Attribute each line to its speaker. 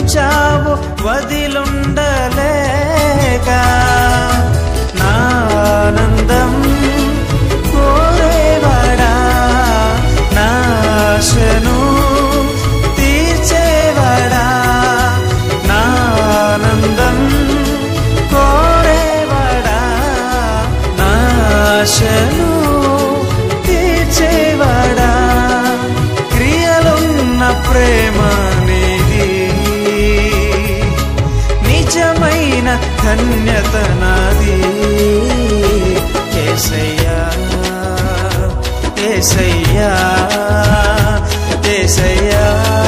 Speaker 1: చూచావు వదిలుండలేక నా ఆనందం కోరేవాడా నాశను తీర్చేవాడా నా ఆనందం కోరేవాడా నాశను తీర్చేవాడా క్రియలున్న ప్రేమ నీది నిజమైన ధన్యత నాది ఏసయ్యా ఏసయ్యా ఏసయ్యా